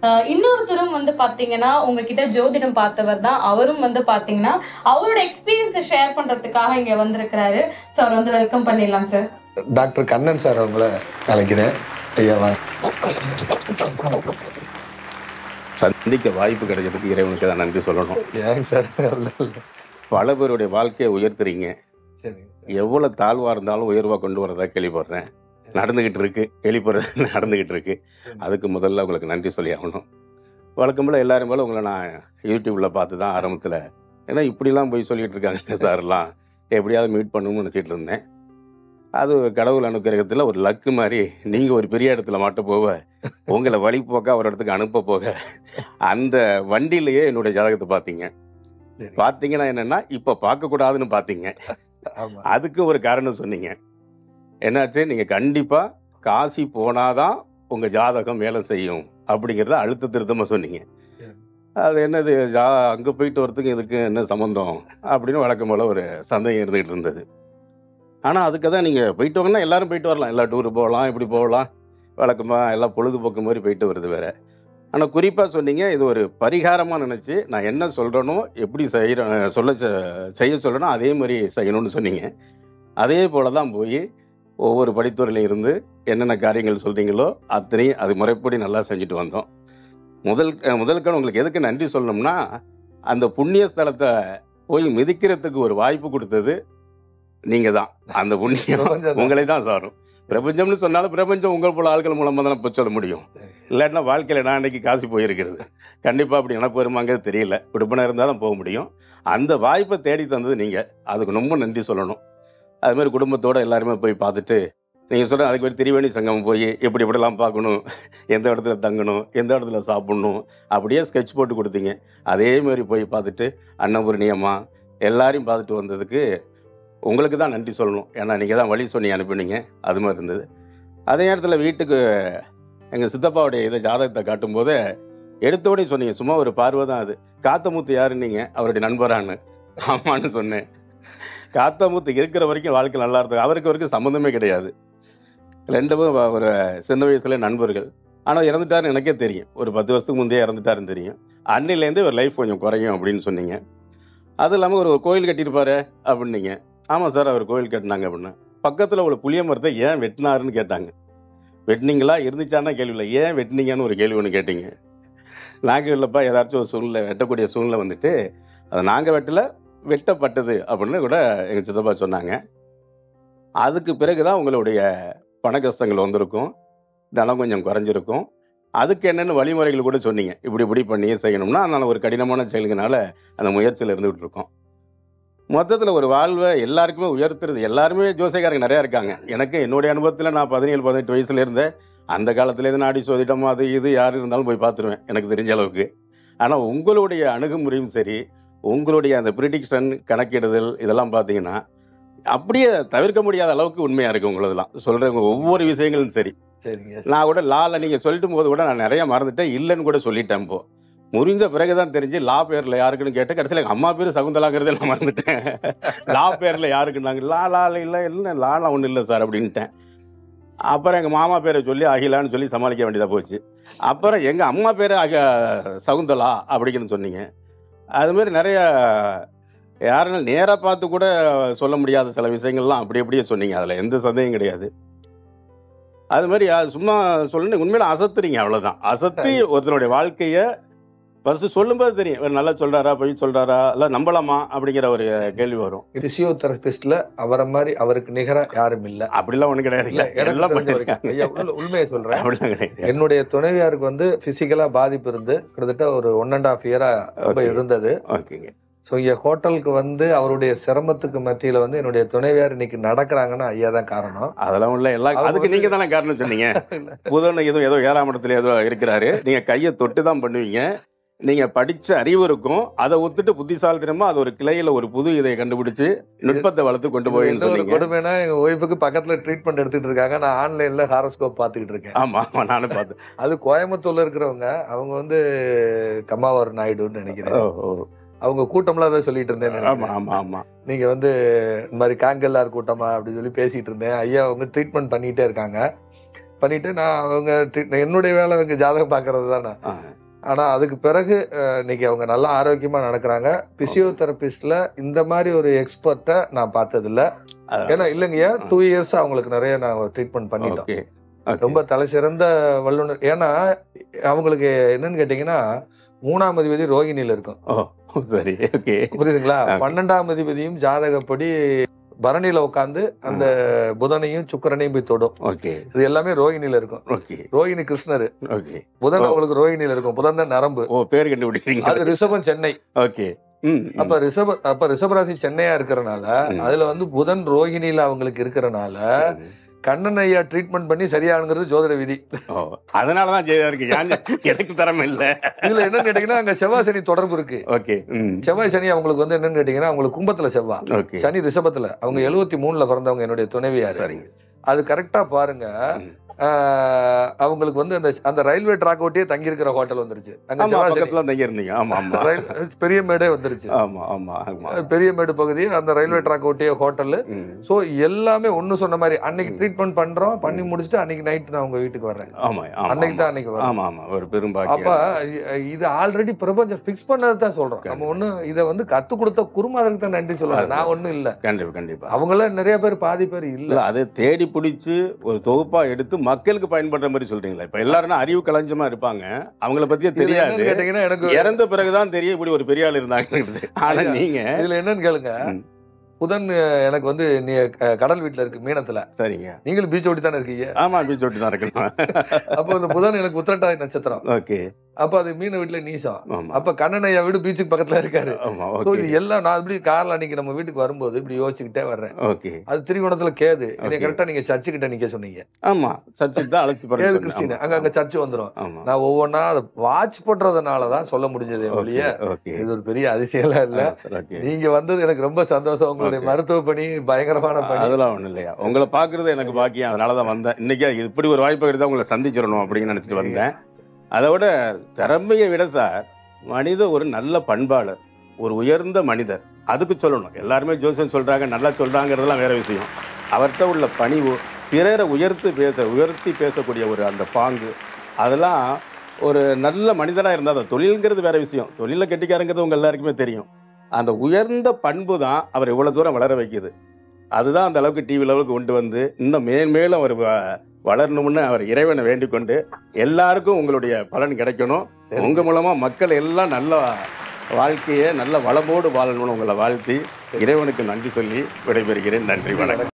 அஹ் இன்னொருத்தரும் வந்து பாத்தீங்கன்னா உங்ககிட்ட ஜோதிடம் பார்த்தவர் தான் அவரும் வந்து பாத்தீங்கன்னா அவரோட எக்ஸ்பீரியன்ஸை ஷேர் பண்றதுக்காக இங்க வந்திருக்கிறாரு ஸோ அவர் வந்து வெல்கம் பண்ணிடலாம் சார் டாக்டர் கண்ணன் சார் அவங்கள அழைக்கிறேன் ஐயாவா சந்திக்க வாய்ப்பு கிடைச்சதுக்கு இறைவனுக்கு தான் நன்றி சொல்லணும் ஏங்க சார் அவ்வளவு இல்ல. பல பேருடைய வாழ்க்கையை உயர்த்துறீங்க சரிங்க எவ்வளவு தாழ்வா இருந்தாலும் உயர்வா கொண்டு வரதா கேள்விப்படுறேன் நடந்துகிட்டு இருக்கு கேள்விப்படுறது நடந்துகிட்டு இருக்கு அதுக்கு முதல்ல உங்களுக்கு நன்றி சொல்லி ஆகணும் வழக்கம் போல எல்லாரும் போல உங்களை நான் யூடியூப்ல பார்த்து தான் ஆரம்பத்தில் ஏன்னா இப்படிலாம் போய் சொல்லிட்டு இருக்காங்க சார்லாம் எப்படியாவது மீட் பண்ணணும்னு நினச்சிட்டு இருந்தேன் அது கடவுள் அனுக்கிரகத்தில் ஒரு லக்கு மாதிரி நீங்கள் ஒரு பெரிய இடத்துல மாட்ட போக உங்களை வழிபோக்க ஒரு இடத்துக்கு அனுப்ப போக அந்த வண்டியிலேயே என்னுடைய ஜாதகத்தை பார்த்தீங்க சரி. பார்த்தீங்கன்னா என்னன்னா இப்போ பார்க்கக்கூடாதுன்னு பார்த்தீங்க ஆமா அதுக்கு ஒரு காரணம் சொன்னீங்க என்னாச்சு நீங்கள் கண்டிப்பாக காசி போனாதான் உங்கள் ஜாதகம் வேலை செய்யும் அப்படிங்கிறத அழுத்த திருத்தமாக சொன்னீங்க அது என்னது ஜா அங்கே போயிட்டு வரதுக்கு இதுக்கு என்ன சம்மந்தம் அப்படின்னு வழக்கம் போல் ஒரு சந்தேகம் இருந்துகிட்டு இருந்தது ஆனால் அதுக்கு தான் நீங்கள் போயிட்டு வாங்கன்னா எல்லாரும் போயிட்டு வரலாம் எல்லா டூரு போகலாம் இப்படி போகலாம் வழக்கமாக எல்லாம் பொழுதுபோக்கு மாதிரி போயிட்டு வருது வேற ஆனால் குறிப்பாக சொன்னீங்க இது ஒரு பரிகாரமாக நினச்சி நான் என்ன சொல்கிறேனோ எப்படி செய்கிறேன் சொல்ல செ- செய்ய சொல்கிறேனோ அதே மாதிரி செய்யணும்னு சொன்னீங்க அதே போல தான் போய் ஒவ்வொரு படித்துறையிலையும் இருந்து என்னென்ன காரியங்கள் சொல்கிறீங்களோ அத்தனையும் அது முறைப்படி நல்லா செஞ்சுட்டு வந்தோம் முதல் அஹ் முதல்கண் உங்களுக்கு எதுக்கு நன்றி சொல்லணும்னா அந்த புண்ணிய ஸ்தலத்தை போய் மிதிக்கிறதுக்கு ஒரு வாய்ப்பு கொடுத்தது நீங்கள் தான் அந்த புண்ணியம் பிரபஞ்சம் தான். உங்களை தான் சாரும் பிரபஞ்சம்னு சொன்னாலும் பிரபஞ்சம் உங்கள் போல ஆட்கள் மூலமாக தானே போய் சொல்ல முடியும் இல்லாட்டினா வாழ்க்கையில் நான் அன்னைக்கு காசு போயிருக்கிறது கண்டிப்பாக அப்படி எனக்கு வருமாங்கிறது தெரியல விடுப்பனை இருந்தால் தான் போக முடியும் அந்த வாய்ப்பை தேடி தந்தது நீங்கள் அதுக்கு ரொம்ப நன்றி சொல்லணும் அது மாதிரி குடும்பத்தோட எல்லாருமே போய் பார்த்துட்டு நீங்கள் சொல்கிற அதுக்கு பேர் திரிவேணி சங்கம் போய் எப்படி எப்படிலாம் பார்க்கணும் எந்த இடத்துல தங்கணும் எந்த இடத்துல சாப்பிடணும் அப்படியே ஸ்கெட்ச் போட்டு கொடுத்தீங்க அதே மாதிரி போய் பார்த்துட்டு அன்னபூர்ணியம்மா எல்லாரையும் பார்த்துட்டு வந்ததுக்கு உங்களுக்கு தான் நன்றி சொல்லணும் ஏன்னா நீங்கள் தான் வழி சொன்னி அனுப்புனீங்க அது மாதிரி இருந்தது அதே நேரத்தில் வீட்டுக்கு எங்கள் சித்தப்பாவுடைய இதை ஜாதகத்தை காட்டும்போது எடுத்தோடனே சொன்னீங்க சும்மா ஒரு பார்வை தான் அது காத்தமுத்து யாருன்னீங்க அவருடைய நண்பரான்னு ஆமான்னு சொன்னேன் காத்தமுத்து இருக்கிற வரைக்கும் வாழ்க்கை நல்லா இருந்தது அவருக்கு வரைக்கும் சம்மந்தமே கிடையாது ரெண்டு பேரும் வ- ஒரு சின்ன வயசுல நண்பர்கள் ஆனால் இறந்துட்டாருன்னு எனக்கே தெரியும் ஒரு பத்து வருஷத்துக்கு முந்தைய இறந்துட்டாருன்னு தெரியும் அன்னிலேருந்து ஒரு லைஃப் கொஞ்சம் குறையும் அப்படின்னு சொன்னீங்க அது இல்லாமல் ஒரு கோயில் கட்டியிருப்பாரு அப்படின்னீங்க ஆமாம் சார் அவர் கோயில் கட்டினாங்க அப்படின்னு பக்கத்தில் உள்ள புளிய மரத்தை ஏன் வெட்டினாருன்னு கேட்டாங்க வெட்டினீங்களா இருந்துச்சான்னா கேள்வி இல்லை ஏன் வெட்டினீங்கன்னு ஒரு கேள்வி ஒன்று கேட்டீங்க நாங்கள் இல்லைப்பா ஏதாச்சும் ஒரு சூழ்நிலை வெட்டக்கூடிய சூழ்நிலை வந்துட்டு அதை நாங்கள் வெட்டல வெட்டப்பட்டது அப்படின்னு கூட எங்கள் சித்தப்பா சொன்னாங்க அதுக்கு பிறகு தான் உங்களுடைய பண கஷ்டங்கள் வந்திருக்கும் தனம் கொஞ்சம் குறைஞ்சிருக்கும் அதுக்கு என்னென்னு வழிமுறைகள் கூட சொன்னீங்க இப்படி இப்படி பண்ணியே செய்யணும்னா அதனால் ஒரு கடினமான செயலுங்கனால அந்த முயற்சியில் இருந்துகிட்டு இருக்கோம் மொத்தத்தில் ஒரு வாழ்வை எல்லாருக்குமே உயர்த்துறது எல்லாருமே ஜோசியக்காரங்க நிறையா இருக்காங்க எனக்கு என்னுடைய அனுபவத்தில் நான் பதினேழு பதினெட்டு வயசுல இருந்தேன் அந்த காலத்துலேருந்து நாடி சோதிடம் அது இது யார் இருந்தாலும் போய் பார்த்துருவேன் எனக்கு தெரிஞ்ச அளவுக்கு ஆனால் உங்களுடைய அணுகுமுறையும் சரி உங்களுடைய அந்த ப்ரிடிக்ஷன் கணக்கிடுதல் இதெல்லாம் பார்த்தீங்கன்னா அப்படியே தவிர்க்க முடியாத அளவுக்கு உண்மையாக இருக்குது உங்களதெல்லாம் சொல்கிறவங்க ஒவ்வொரு விஷயங்களும் சரி சரிங்க நான் கூட லால நீங்கள் சொல்லிட்டு போது கூட நான் நிறைய மறந்துட்டேன் இல்லைன்னு கூட சொல்லிட்டேன் இப்போ முறிஞ்ச பிறகு தான் தெரிஞ்சு லா பேரில் யாருக்குன்னு கேட்டு கடைசியில் எங்கள் அம்மா பேர் சகுந்தலாங்கிறதே நான் மறந்துட்டேன் லா பேரில் யாருக்குன்னாங்க லா லா இல்லை இல்லை லாலாம் ஒன்றும் இல்லை சார் அப்படின்ட்டேன் அப்புறம் எங்கள் மாமா பேரை சொல்லி அகிலான்னு சொல்லி சமாளிக்க வேண்டியதாக போச்சு அப்புறம் எங்கள் அம்மா பேர் அக சகுந்தலா அப்படிங்கன்னு சொன்னீங்க அது மாதிரி நிறைய யாருன்னு நேராக பார்த்து கூட சொல்ல முடியாத சில விஷயங்கள்லாம் அப்படி அப்படியே சொன்னீங்க அதில் எந்த சந்தேகம் கிடையாது அது மாதிரி அது சும்மா சொல்லணும் உண்மையில அசத்துறீங்க அவ்வளோதான் அசத்தி ஒருத்தனுடைய வாழ்க்கையை ஃபர்ஸ்ட் சொல்லும்போது தெரியும் இவர் நல்லா சொல்றாரா பொய் சொல்றாரா இல்லை நம்பலாமா அப்படிங்கிற ஒரு கேள்வி வரும் பிசியோதெரபிஸ்ட்ல அவரை மாதிரி அவருக்கு நிகரா யாரும் இல்ல அப்படிலாம் ஒன்றும் கிடையாது இல்ல எனக்கு எல்லாம் தெரிஞ்ச வரைக்கும். பண்ணிருக்காங்க. ஐயா, உள்ள- உண்மையை சொல்றேன் அப்படிலாம் கிடையாது என்னுடைய துணைவியாருக்கு வந்து பிசிக்கலா பாதிப்பு இருந்து கிட்டத்தட்ட ஒரு ஒன் அண்ட் ஆஃப் இயரா ரொம்ப Okay. இருந்தது ஓகேங்க ஸோ இங்க ஹோட்டலுக்கு வந்து அவருடைய சிரமத்துக்கு மத்தியில வந்து என்னுடைய துணைவியார் இன்னைக்கு நடக்கிறாங்கன்னா ஐயா தான் காரணம் அதெல்லாம் உள்ள எல்லா அவங்க அதுக்கு வந்து- நீங்க தானே காரணம் சொன்னீங்க புதன் ஏதோ ஏதோ ஏழாம் இடத்துல ஏதோ இருக்கிறாரு நீங்க கையை தொட்டு தான் பண்ணுவீங்க நீங்க படிச்ச அறிவு இருக்கும் அதை ஒத்துட்டு புத்திசாலித்தனமா அது ஒரு கிளையில ஒரு புது இதை கண்டுபிடிச்சு நுட்பத்தை வளர்த்து கொண்டு இது போயின்னு என்ன ஒரு சொன்னீங்க கொடுமைனா எங்க ஒய்ஃபுக்கு பக்கத்துல ட்ரீட்மெண்ட் எடுத்துட்டு இருக்காங்க நான் ஆன்லைன்ல ஹாரோஸ்கோப் பார்த்துக்கிட்டு இருக்கேன் ஆமா ஆமா நானும் பார்த்தேன் அது கோயம்புத்தூர்ல இருக்கிறவங்க அவங்க வந்து கம்மாவார் நாயுடுன்னு நினைக்கிறேன் ஓ ஓ அவங்க கூட்டம்லாம் தான் சொல்லிட்டு இருந்தேன் ஆமா நினைக்கிறேன். ஆமா ஆமா நீங்க வந்து இந்த மாதிரி காங்கல்லார் கூட்டமா அப்படி சொல்லி பேசிட்டு இருந்தேன் ஐயா அவங்க ட்ரீட்மெண்ட் பண்ணிட்டே இருக்காங்க பண்ணிட்டு நான் அவங்க treat- என்னுடைய வேலை அவங்க ஜாதகம் பார்க்கறது தான் நான் ஆ, ஆனா அதுக்கு பிறகு அஹ், இன்னைக்கு அவங்க நல்லா ஆரோக்கியமா நடக்கிறாங்க பிசியோதெரபிஸ்ட்ல இந்த மாதிரி ஒரு எக்ஸ்பர்ட்டை நான் பார்த்தது இல்ல அதான். ஏன்னா இல்லைங்கய்யா டூ இயர்ஸ் அவங்களுக்கு நிறைய நான் ட்ரீட்மெண்ட் பண்ணிட்டோம் ஓகே ஓகே. ரொம்ப தலை சிறந்த வல்லுநர் ஏன்னா அவங்களுக்கு என்னன்னு கேட்டீங்கன்னா மூணாம் அதிபதி ரோகிணியில இருக்கும் ஓ சரி ஓகே புரியுதுங்களா Okay. பன்னெண்டாம் அதிபதியும் ஜாதகப்படி பரணியில உட்காந்து அந்த புதனையும் சுக்கிரனையும் போய் தொடும் ஓகே இது எல்லாமே ரோகிணியில இருக்கும் ஓகே ரோகிணி கிருஷ்ணர் ஓகே புதன் ஓ. அவங்களுக்கு ரோகிணியில இருக்கும் புதன் தான் நரம்பு ஓ பேர் கண்டுபிடிக்கிறீங்க அது ரிஷபம் சென்னை ஓகே ம் ம். அப்ப ரிஷப அப்ப ரிஷபராசி சென்னையா இருக்கிறனால ம். அதுல வந்து புதன் ரோகிணியில அவங்களுக்கு இருக்கிறனால ம். கண்ணன் ஐயா ட்ரீட்மெண்ட் பண்ணி சரியானுங்கிறது ஜோதிட விதி ஓ அதனாலதான் ஜெயா இருக்கு ஏன் எனக்கு திறமை இல்ல இதுல என்னன்னு கேட்டீங்கன்னா அங்க செவ்வாய் சனி தொடர்பு இருக்கு ஓகே ம் செவ்வாய் சனி அவங்களுக்கு வந்து என்னன்னு கேட்டீங்கன்னா அவங்களுக்கு கும்பத்துல செவ்வாய் ஓகே சனி ரிஷபத்துல அவங்க எழுவத்தி மூணுல பிறந்தவங்க என்னுடைய துணைவியார் சரிங்க அது கரெக்டா பாருங்க ம். ஆஹ், அவங்களுக்கு வந்து அந்த அந்த ரயில்வே ட்ராக் ஒட்டியே தங்கி இருக்கிற ஹோட்டல் வந்துருச்சு அங்க ஆமா செவ்வாய் சனி. பக்கத்துல தங்கி இருந்தீங்க ஆமா ஆமா ரயில் பெரிய மேடே வந்துருச்சு ஆமா ஆமா ஆமா பெரிய மேடு பகுதி அந்த ரயில்வே ட்ராக் ஒட்டிய ஹோட்டல் ம். சோ எல்லாமே ஒண்ணு சொன்ன மாதிரி அன்னைக்கு ட்ரீட்மெண்ட் பண்றோம் பண்ணி முடிச்சுட்டு அன்னைக்கு நைட் நான் உங்க வீட்டுக்கு வர்றேன் ஆமா ஆமா அன்னைக்கு தான் அன்னைக்கு வரேன் ஆமா ஆமா ஒரு பெரும் அப்ப பாக்கியம் இ- இது ஆல்ரெடி பிரபஞ்சம் பிக்ஸ் பண்ணதை தான் சொல்றோம் நம்ம ஒண்ணு இதை வந்து கத்து கொடுத்த குருமாதருக்கு தான் நன்றி சொல்லலாம் நான் ஒண்ணும் இல்ல கண்டிப்பா கண்டிப்பா அவங்களாம் நிறைய பேர் பாதி பேர் இல்ல இல்ல அதை தேடி பிடிச்சு ஒரு தொகுப்பா எடுத்து மக்களுக்கு பயன்படுற மாதிரி சொல்றீங்களா இப்ப எல்லாரும் அறிவு களஞ்சமா இருப்பாங்க அவங்கள பத்தியே இதுல தெரியாது என்னன்னு கேட்டீங்கன்னா எனக்கு இறந்த பிறகுதான் தெரியும் இப்படி ஒரு பெரிய ஆள் இருந்தாங்க ஆனா ஐயா. நீங்க இதுல என்னன்னு கேளுங்க ம். புதன் அஹ், எனக்கு வந்து நீ அஹ், கடல் வீட்டுல இருக்கு மீனத்துல சரிங்க நீங்களும் பீச் ஓட்டி தானே இருக்கீங்க ஆமா பீச் ஒட்டி தான் இருக்கணும் அப்போ இந்த புதன் எனக்கு உத்திரட்டாதி நட்சத்திரம் ஓகே அப்ப அது மீன வீட்டுல நீசம் ஆமா அப்ப கண்ணன் ஐயா வீடு பீச்சுக்கு பக்கத்துல இருக்காரு ஆமா So, ஓகே இது எல்லாம் நான் இப்படி கார்ல அன்னைக்கு நம்ம வீட்டுக்கு வரும்போது இப்படி யோசிச்சுக்கிட்டே வர்றேன் ஓகே அது திரிகோணத்துல கேது என்னை Okay. கரெக்டா நீங்க சர்ச்சு கிட்ட நிக்க சொன்னீங்க ஆமா சர்ச்சுக்கு தான் அழைச்சி போறேன்னு கேது சொன்னேன். கிறிஸ்டின் ஆமா, அங்க அங்க சர்ச்சு வந்துரும் ஆமா நான் ஒவ்வொன்றா அதை வாட்ச் பண்றதுனாலதான் சொல்ல முடிஞ்சது ஒழிய ஓகே இது ஒரு பெரிய அதிசயம்லாம் இல்ல ஓகே நீங்க வந்தது எனக்கு ரொம்ப சந்தோஷம் உங்களுடைய Okay. மருத்துவ பணி பயங்கரமான பணி அதெல்லாம் ஒண்ணும் இல்லையா உங்களை பாக்குறது எனக்கு பாக்கியம் அதனால தான் வந்தேன் இன்னைக்கு இப்படி ஒரு வாய்ப்பு கிடைத்தா உங்களை சந்திச்சிடணும் அப்படின்னு நினைச்சிட்டு வந்தேன் அதை விட திறமையை விட சார் மனித ஒரு நல்ல பண்பாளர் ஒரு உயர்ந்த மனிதர் அதுக்கு சொல்லணும் எல்லாருமே ஜோசியம் சொல்றாங்க நல்லா சொல்றாங்கிறதெல்லாம் வேற விஷயம் அவர்கிட்ட உள்ள பணிவு பிறரை உயர்த்து பேச உயர்த்தி பேசக்கூடிய ஒரு அந்த பாங்கு அதெல்லாம் ஒரு நல்ல மனிதராக இருந்தால் தான் தொழில்ங்கிறது வேற விஷயம் தொழிலில் கெட்டிக்காரங்கிறது உங்க எல்லாருக்குமே தெரியும் அந்த உயர்ந்த பண்பு தான் அவர் இவ்வளோ தூரம் வளர வைக்குது அதுதான் அந்த அளவுக்கு டிவி லெவலுக்கு கொண்டு வந்து இன்னும் மேன்மேலும் அவர் வ- வளரணும்னு அவர் இறைவனை வேண்டிக் கொண்டு எல்லாருக்கும் உங்களுடைய பலன் கிடைக்கணும் சரி. உங்க மூலமா மக்கள் எல்லாம் நல்ல வாழ்க்கையை நல்ல வளமோடு வாழணும்னு உங்களை வாழ்த்தி இறைவனுக்கு நன்றி சொல்லி விடைபெறுகிறேன் நன்றி வணக்கம்